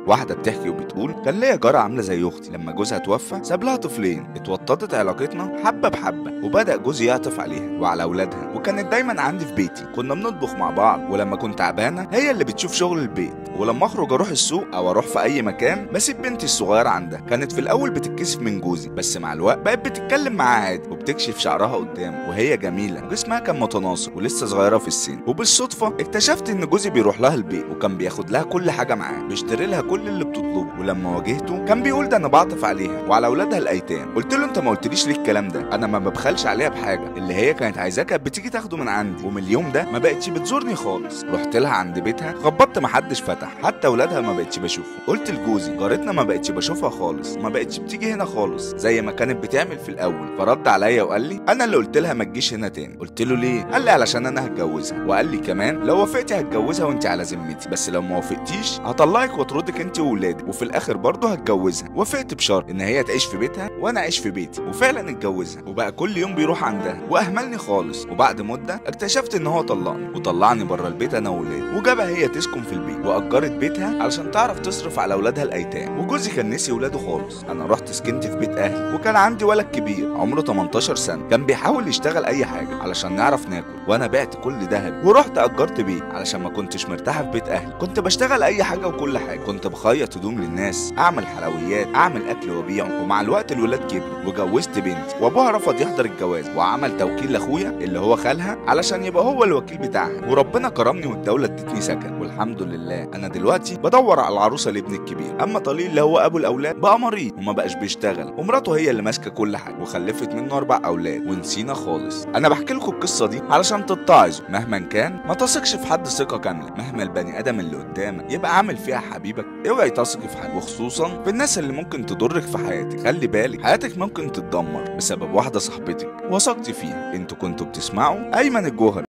واحدة بتحكي وبتقول كان ليا جارة عاملة زي أختي لما جوزها توفى ساب لها طفلين اتوطدت علاقتنا حبة بحبة وبدأ جوزي يعطف عليها وعلى أولادها وكانت دايما عندي في بيتي كنا بنطبخ مع بعض ولما كنت تعبانة هي اللي بتشوف شغل البيت ولما أخرج أروح السوق أو أروح في أي مكان بسيب بنتي الصغيرة عندها كانت في الأول بتتكسف من جوزي بس مع الوقت بقت بتتكلم معاه عادي وبتكشف شعرها قدامه وهي جميلة وجسمها كان متناسق ولسه صغيرة في السن وبالصدفة اكتشفت إن جوزي بيروح لها البيت وكان بياخد لها كل حاجة معاه بيشتري لها كل اللي بتطلبه ولما واجهته كان بيقول ده انا بعطف عليها وعلى اولادها الايتام قلت له انت ما قلتليش ليه الكلام ده انا ما ببخلش عليها بحاجه اللي هي كانت عايزاه كانت بتيجي تاخده من عندي ومن اليوم ده ما بقتش بتزورني خالص رحت لها عند بيتها خبطت ما حدش فتح حتى اولادها ما بقتش بشوفه قلت لجوزي جارتنا ما بقتش بشوفها خالص ما بقتش بتيجي هنا خالص زي ما كانت بتعمل في الاول فرد عليا وقال لي انا اللي قلت لها ما تجيش هنا تاني قلت له ليه قال لي علشان انا هتجوزها وقال لي كمان لو وافقتي هتجوزها وانت على ذمتي بس لو ما وافقتيش هطلعك واطردك انت وولادك وفي الاخر برضه هتجوزها وافقت بشرط ان هي تعيش في بيتها وانا اعيش في بيتي وفعلا اتجوزها وبقى كل يوم بيروح عندها واهملني خالص وبعد مده اكتشفت ان هو طلقني وطلعني بره البيت انا وولادي وجابها هي تسكن في البيت واجرت بيتها علشان تعرف تصرف على اولادها الايتام وجوزي كان نسي ولاده خالص انا رحت سكنت في بيت اهلي وكان عندي ولد كبير عمره 18 سنه كان بيحاول يشتغل اي حاجه علشان نعرف ناكل وانا بعت كل ذهبي ورحت اجرت بيت علشان ما كنتش مرتاحه في بيت اهلي كنت بشتغل اي حاجه وكل حاجه كنت بخيط هدوم للناس اعمل حلويات اعمل اكل وابيعه ومع الوقت الولاد كبروا وجوزت بنتي وابوها رفض يحضر الجواز وعمل توكيل لاخويا اللي هو خالها علشان يبقى هو الوكيل بتاعها وربنا كرمني والدوله ادتني سكن والحمد لله انا دلوقتي بدور على العروسه لابني الكبير اما طليل اللي هو ابو الاولاد بقى مريض وما بقاش بيشتغل ومراته هي اللي ماسكه كل حاجه وخلفت منه اربع اولاد ونسينا خالص انا بحكي لكم القصه دي علشان تتعظوا مهما كان ما تثقش في حد ثقه كامله مهما البني ادم اللي قدامك يبقى عامل فيها حبيبك اوعي تثقي في حد وخصوصا في الناس اللي ممكن تضرك في حياتك خلي بالك حياتك ممكن تتدمر بسبب واحده صاحبتك وثقتي فيها انتوا كنتوا بتسمعوا ايمن الجوهري